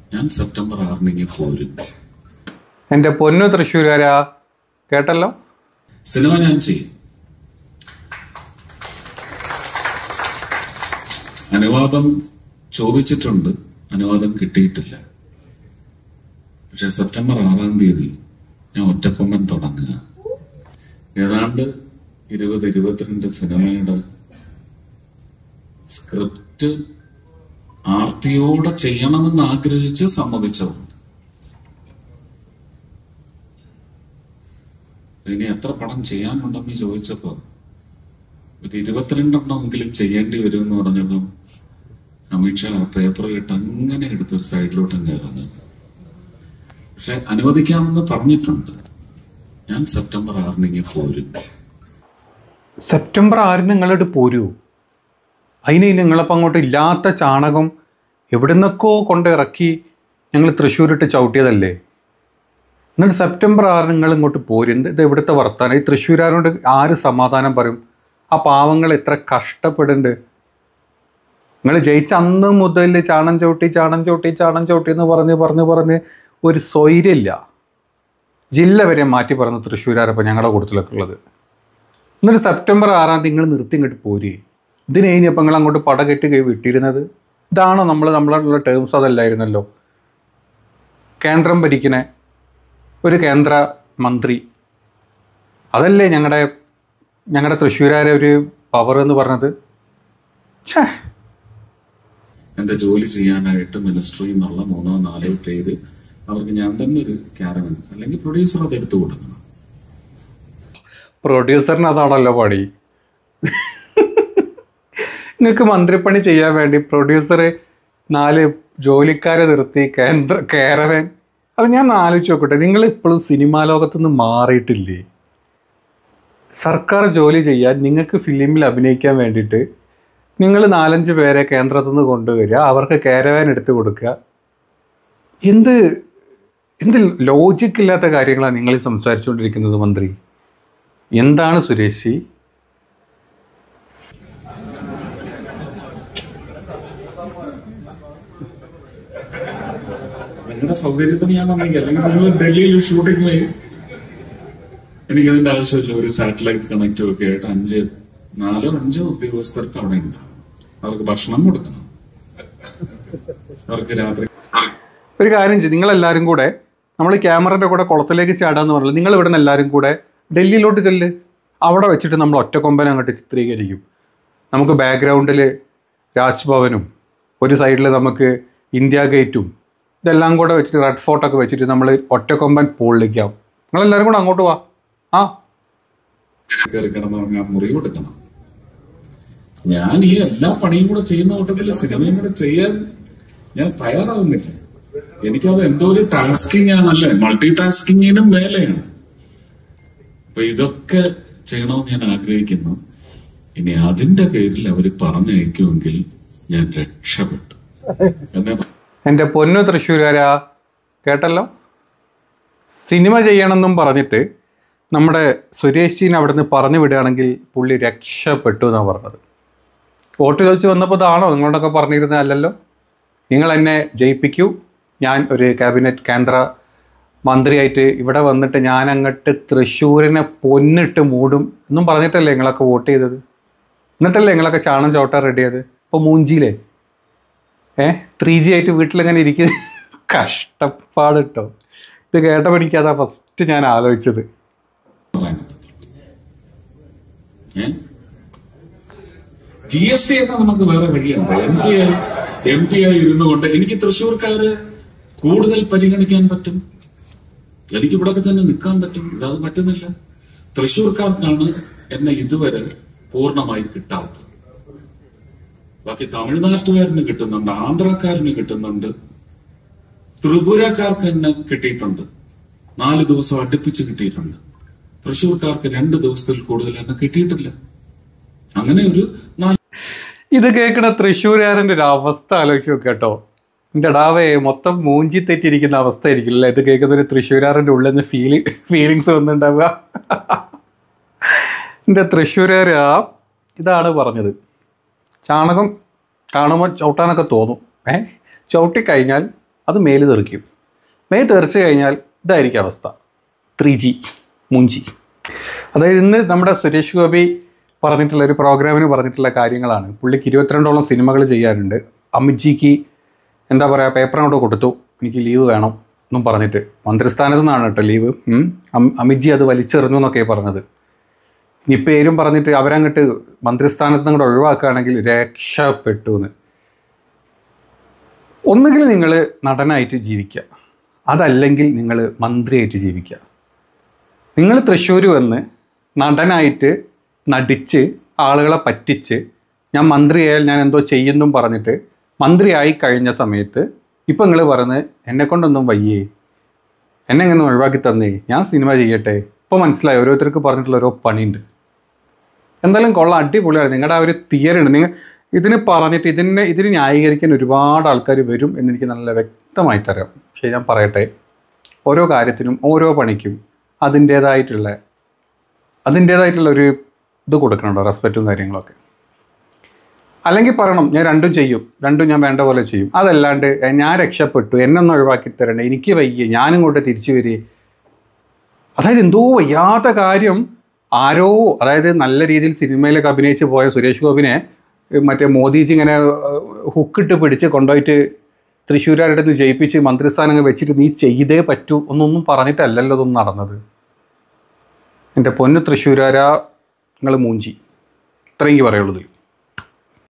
ഞാൻ സെപ്റ്റംബർ ആറിന് ഇങ്ങനെ പോരും എൻ്റെ പൊന്നു തൃശ്ശൂരാരാ കേട്ടല്ലോ സിനിമ ഞാൻ ചെയ്യും അനുവാദം ചോദിച്ചിട്ടുണ്ട് അനുവാദം കിട്ടിയിട്ടില്ല പക്ഷെ സെപ്റ്റംബർ ആറാം തീയതി ഞാൻ ഒറ്റക്കൊമ്പൻ തുടങ്ങുക ഏതാണ്ട് ഇരുപത് ഇരുപത്തിരണ്ട് സിനിമയുടെ സ്ക്രിപ്റ്റ് ആർത്തിയോടെ ചെയ്യണമെന്ന് ആഗ്രഹിച്ച് സമ്മതിച്ചതുണ്ട് ഇനി എത്ര പടം ചെയ്യാനുണ്ടെന്ന് ചോദിച്ചപ്പോ ഒരു ഇരുപത്തിരണ്ടെണ്ണമെങ്കിലും ചെയ്യേണ്ടി വരും എന്ന് പറഞ്ഞപ്പോ അമിത്ഷാ ആ പേപ്പർ ഇട്ട് അങ്ങനെ എടുത്തൊരു സൈഡിലോട്ട് കയറുന്നു പക്ഷെ അനുവദിക്കാമെന്ന് പറഞ്ഞിട്ടുണ്ട് ഞാൻ സെപ്റ്റംബർ ആറിന് ഇങ്ങനെ പോരും സെപ്റ്റംബർ ആറിന് നിങ്ങളോട് പോരൂ അതിന് നിങ്ങളപ്പം അങ്ങോട്ട് ഇല്ലാത്ത ചാണകം എവിടെ നിന്നൊക്കെയോ കൊണ്ട് ഇറക്കി ഞങ്ങൾ തൃശ്ശൂരിട്ട് ചവിട്ടിയതല്ലേ എന്നിട്ട് സെപ്റ്റംബർ ആറിന് നിങ്ങൾ ഇങ്ങോട്ട് പോരും എന്ത് ഇത് എവിടുത്തെ വർത്താനം ഈ തൃശ്ശൂരാരോട് ആര് സമാധാനം പറയും ആ പാവങ്ങൾ എത്ര കഷ്ടപ്പെടുന്നുണ്ട് നിങ്ങൾ ജയിച്ച അന്ന് മുതൽ ചാണം ചവിട്ടി ചാണം ചവിട്ടി ചാണം ചവിട്ടി എന്ന് പറഞ്ഞ് പറഞ്ഞ് പറഞ്ഞ് ഒരു സ്വൈര്യമില്ല ജില്ല വരെ മാറ്റി പറഞ്ഞു തൃശ്ശൂരാരപ്പം ഞങ്ങളുടെ കൂട്ടത്തിലൊക്കെ ഉള്ളത് എന്നിട്ട് സെപ്റ്റംബർ ആറാം തീയതി നിങ്ങൾ നിർത്തി ഇങ്ങോട്ട് പോരി ഇതിന് കഴിഞ്ഞപ്പോൾ നിങ്ങൾ അങ്ങോട്ട് പട കെട്ടി കൈ വിട്ടിരുന്നത് ഇതാണോ നമ്മൾ നമ്മളുള്ള ടേംസ് അതല്ലായിരുന്നല്ലോ കേന്ദ്രം ഭരിക്കുന്ന ഒരു കേന്ദ്ര മന്ത്രി അതല്ലേ ഞങ്ങളുടെ ഞങ്ങളുടെ തൃശ്ശൂരാരെ ഒരു പവർ എന്ന് പറഞ്ഞത് ഛേ എന്റെ ജോലി ചെയ്യാനായിട്ട് മിനിസ്ട്രി എന്നുള്ള മൂന്നോ നാലോ പേര് അവർക്ക് ഞാൻ തന്നെ ഒരു ക്യാരവൻ അല്ലെങ്കിൽ പ്രൊഡ്യൂസർ അത് എടുത്തു കൊടുക്കണം പ്രൊഡ്യൂസറിന് അതാണല്ലോ പണി നിങ്ങൾക്ക് മന്ത്രിപ്പണി ചെയ്യാൻ വേണ്ടി പ്രൊഡ്യൂസർ നാല് ജോലിക്കാരെ നിർത്തി കേന്ദ്ര കേരവൻ അത് ഞാൻ ആലോചിച്ച് നോക്കട്ടെ നിങ്ങൾ ഇപ്പോഴും സിനിമാ ലോകത്തു നിന്ന് മാറിയിട്ടില്ലേ സർക്കാർ ജോലി ചെയ്യാൻ നിങ്ങൾക്ക് ഫിലിമിൽ അഭിനയിക്കാൻ വേണ്ടിയിട്ട് നിങ്ങൾ നാലഞ്ച് പേരെ കേന്ദ്രത്തിൽ നിന്ന് കൊണ്ടുവരിക അവർക്ക് കേരവാൻ എടുത്ത് കൊടുക്കുക എന്ത് എന്ത് ലോജിക്ക് ഇല്ലാത്ത കാര്യങ്ങളാണ് നിങ്ങൾ ഈ സംസാരിച്ചുകൊണ്ടിരിക്കുന്നത് മന്ത്രി എന്താണ് സുരേഷ് നിങ്ങളുടെ സൗകര്യത്തിന് ഞാൻ വന്നെങ്കിൽ അല്ലെങ്കിൽ നിങ്ങൾ ഡൽഹിയിൽ ഷൂട്ടിംഗ് ചെയ്യും എനിക്ക് അതിന്റെ ആവശ്യമില്ല ഒരു സാറ്റലൈറ്റ് കണക്റ്റും ഒക്കെ ആയിട്ട് അഞ്ച് നാലോ അഞ്ചോ ഉദ്യോഗസ്ഥർക്ക് അവിടെ ഉണ്ട് അവർക്ക് ഭക്ഷണം കൊടുക്കണം അവർക്ക് രാത്രി ഒരു കാര്യം ചെയ്യും നിങ്ങളെല്ലാവരും കൂടെ നമ്മൾ ക്യാമറൻ്റെ കൂടെ കുളത്തിലേക്ക് ചാടാന്ന് പറഞ്ഞില്ല നിങ്ങൾ ഇവിടെ നിന്ന് എല്ലാവരും കൂടെ ഡൽഹിയിലോട്ട് ചെല്ല് അവിടെ വെച്ചിട്ട് നമ്മൾ ഒറ്റക്കൊമ്പനെ അങ്ങോട്ട് ചിത്രീകരിക്കും നമുക്ക് ബാക്ക്ഗ്രൗണ്ടിൽ രാജ്ഭവനും ഒരു സൈഡിൽ നമുക്ക് ഇന്ത്യ ഗേറ്റും ഇതെല്ലാം കൂടെ വെച്ചിട്ട് റെഡ് ഫോർട്ടൊക്കെ വെച്ചിട്ട് നമ്മൾ ഒറ്റക്കൊമ്പൻ പൂളിലേക്കാം നിങ്ങളെല്ലാവരും കൂടെ അങ്ങോട്ട് വാ ആ കയറി കിടന്നുറങ്ങാൻ മുറി കൊടുക്കണം ഞാൻ ഈ എല്ലാ പണിയും കൂടെ ചെയ്യുന്ന കൂട്ടത്തിൽ സിനിമയും കൂടെ ചെയ്യാൻ ഞാൻ തയ്യാറാവുന്നില്ല എനിക്കത് എന്തോ ഒരു ടാസ്കിങ് ആണല്ലേ മൾട്ടി ടാസ്കിങ്ങിനും മേലെയാണ് അപ്പൊ ഇതൊക്കെ ചെയ്യണമെന്ന് ഞാൻ ആഗ്രഹിക്കുന്നു ഇനി അതിന്റെ പേരിൽ അവർ പറഞ്ഞയക്കുമെങ്കിൽ ഞാൻ രക്ഷപ്പെട്ടു എന്നേ പറ- എൻ്റെ പൊന്നു തൃശ്ശൂരുകാരാ കേട്ടല്ലോ സിനിമ ചെയ്യണമെന്നും പറഞ്ഞിട്ട് നമ്മുടെ സുരേഷിനെ അവിടെ നിന്ന് പറഞ്ഞു വിടുകയാണെങ്കിൽ പുള്ളി രക്ഷപ്പെട്ടു എന്നാണ് പറഞ്ഞത് വോട്ട് ചോദിച്ച് വന്നപ്പോൾ ഇതാണോ നിങ്ങളോടൊക്കെ പറഞ്ഞിരുന്നത് അല്ലല്ലോ നിങ്ങൾ എന്നെ ജയിപ്പിക്കൂ ഞാൻ ഒരു ക്യാബിനറ്റ് കേന്ദ്ര മന്ത്രിയായിട്ട് ഇവിടെ വന്നിട്ട് ഞാൻ അങ്ങോട്ട് തൃശ്ശൂരിനെ പൊന്നിട്ട് മൂടും എന്നും പറഞ്ഞിട്ടല്ലേ നിങ്ങളൊക്കെ വോട്ട് ചെയ്തത് എന്നിട്ടല്ലേ നിങ്ങളൊക്കെ ചാണം ചോട്ട റെഡിയത് ഇപ്പോൾ മൂഞ്ചിയില്ലേ ഏ ത്രീ ജി ആയിട്ട് വീട്ടിലെങ്ങനെ ഇരിക്കുന്നത് കഷ്ടപ്പാട് കേട്ടോ ഇത് കേട്ടപ്പോൾ എനിക്കതാ ഫസ്റ്റ് ഞാൻ ആലോചിച്ചത് പറയാൻ ഏ ജി എസ് ടി ഒക്കെ നമുക്ക് വേറെ വഴിയുണ്ട് എം പി ആയി എം പി ആയി ഇരുന്നു കൊണ്ട് എനിക്ക് തൃശ്ശൂർക്കാര് കൂടുതൽ പരിഗണിക്കാൻ പറ്റും എനിക്ക് ഇവിടെ തന്നെ നിൽക്കാൻ പറ്റും ഇതത് പറ്റുന്നില്ല തൃശ്ശൂർക്കാർക്കാണ് എന്നെ ഇതുവരെ പൂർണ്ണമായി കിട്ടാത്തത് ബാക്കി തമിഴ്നാട്ടുകാരന് കിട്ടുന്നുണ്ട് ആന്ധ്രാക്കാരന് കിട്ടുന്നുണ്ട് ത്രിപുരക്കാർക്ക് എന്നെ കിട്ടിയിട്ടുണ്ട് നാല് ദിവസം അടുപ്പിച്ച് കിട്ടിയിട്ടുണ്ട് തൃശ്ശൂർക്കാർക്ക് രണ്ട് ദിവസത്തിൽ കൂടുതൽ എന്നെ കിട്ടിയിട്ടില്ല അങ്ങനെ ഒരു നാല് ഇത് കേൾക്കണ തൃശ്ശൂരുകാരൻ്റെ ഒരു അവസ്ഥ ആലോചിച്ച് നോക്കുക കേട്ടോ എൻ്റെ ഡാവേ മൊത്തം മൂഞ്ചി തെറ്റിയിരിക്കുന്ന അവസ്ഥ ആയിരിക്കില്ല ഇത് കേൾക്കുന്ന ഒരു തൃശ്ശൂരുകാരൻ്റെ ഉള്ളിൽ നിന്ന് ഫീലി ഫീലിങ്സ് വന്നിട്ടുണ്ടാവുക എൻ്റെ തൃശ്ശൂരുകാരാ ഇതാണ് പറഞ്ഞത് ചാണകം കാണുമ്പോൾ ചവിട്ടാനൊക്കെ തോന്നും ഏ ചവിട്ടിക്കഴിഞ്ഞാൽ അത് മേല് തെറിക്കും മേല് തെറിച്ച് കഴിഞ്ഞാൽ ഇതായിരിക്കും അവസ്ഥ ത്രീ ജി മൂഞ്ചി അതായത് ഇന്ന് നമ്മുടെ സുരേഷ് ഗോപി പറഞ്ഞിട്ടുള്ള ഒരു പ്രോഗ്രാമിന് പറഞ്ഞിട്ടുള്ള കാര്യങ്ങളാണ് പുള്ളിക്ക് ഇരുപത്തിരണ്ടോളം സിനിമകൾ ചെയ്യാറുണ്ട് അമിത്ജിക്ക് എന്താ പറയുക പേപ്പർ അങ്ങോട്ട് കൊടുത്തു എനിക്ക് ലീവ് വേണം എന്നും പറഞ്ഞിട്ട് മന്ത്രിസ്ഥാനത്ത് നിന്നാണ് കേട്ടോ ലീവ് ഉം. അം- അമിത്ജി അത് വലിച്ചെറിഞ്ഞു എന്നൊക്കെയാണ് പറഞ്ഞത് ഇനി പേരും പറഞ്ഞിട്ട് അവരങ്ങോട്ട് മന്ത്രിസ്ഥാനത്ത് നിന്ന് അങ്ങോട്ട് ഒഴിവാക്കുകയാണെങ്കിൽ രക്ഷപ്പെട്ടു എന്ന് ഒന്നുകിൽ നിങ്ങൾ നടനായിട്ട് ജീവിക്കുക അതല്ലെങ്കിൽ നിങ്ങൾ മന്ത്രിയായിട്ട് ജീവിക്കുക നിങ്ങൾ തൃശ്ശൂർ വന്ന് നടനായിട്ട് നടിച്ച് ആളുകളെ പറ്റിച്ച് ഞാൻ മന്ത്രിയായാൽ ഞാൻ എന്തോ ചെയ്യുന്നും പറഞ്ഞിട്ട് മന്ത്രിയായി കഴിഞ്ഞ സമയത്ത് ഇപ്പം നിങ്ങൾ പറയുന്നത് എന്നെ കൊണ്ടൊന്നും വയ്യേ എന്നെ എങ്ങനെ ഒഴിവാക്കി തന്നേ ഞാൻ സിനിമ ചെയ്യട്ടെ ഇപ്പോൾ മനസ്സിലായി ഓരോരുത്തർക്ക് പറഞ്ഞിട്ടുള്ള ഓരോ പണിയുണ്ട് എന്തായാലും കൊള്ളാം അടിപൊളിയാണ് നിങ്ങളുടെ ആ ഒരു തിയറി ഉണ്ട് നിങ്ങൾ ഇതിന് പറഞ്ഞിട്ട് ഇതിനെ ഇതിന് ന്യായീകരിക്കാൻ ഒരുപാട് ആൾക്കാർ വരും എന്നെനിക്ക് നല്ല വ്യക്തമായിട്ടറിയാം പക്ഷേ ഞാൻ പറയട്ടെ ഓരോ കാര്യത്തിനും ഓരോ പണിക്കും അതിൻ്റേതായിട്ടുള്ള അതിൻ്റേതായിട്ടുള്ള ഒരു ഇത് കൊടുക്കണുണ്ടോ റെസ്പെക്റ്റും കാര്യങ്ങളൊക്കെ അല്ലെങ്കിൽ പറയണം ഞാൻ രണ്ടും ചെയ്യും രണ്ടും ഞാൻ വേണ്ട പോലെ ചെയ്യും അതല്ലാണ്ട് "എ, ഞാൻ രക്ഷപ്പെട്ടു എന്നൊന്ന് ഒഴിവാക്കി തരണേ എനിക്ക് വയ്യ ഞാനിങ്ങോട്ട് തിരിച്ചു വരിക അതായത് എന്തോ വയ്യാത്ത കാര്യം ആരോ അതായത് നല്ല രീതിയിൽ സിനിമയിലൊക്കെ അഭിനയിച്ച് പോയ സുരേഷ് ഗോപിനെ ഏ, മറ്റേ മോദിജി ഇങ്ങനെ ഏഹ്, ഹുക്കിട്ട് പിടിച്ച് കൊണ്ടുപോയിട്ട് തൃശ്ശൂരാരുടെ നിന്ന് ജയിപ്പിച്ച് മന്ത്രിസ്ഥാനങ്ങൾ വെച്ചിട്ട് നീ ചെയ്തേ പറ്റൂ എന്നൊന്നും പറഞ്ഞിട്ടല്ലല്ലോ ഇതൊന്നും നടന്നത് എൻ്റെ പൊന്നു തൃശ്ശൂരാര നിങ്ങൾ മൂഞ്ചി ഇത്രയെങ്കിൽ പറയുള്ളൂ ഇതിൽ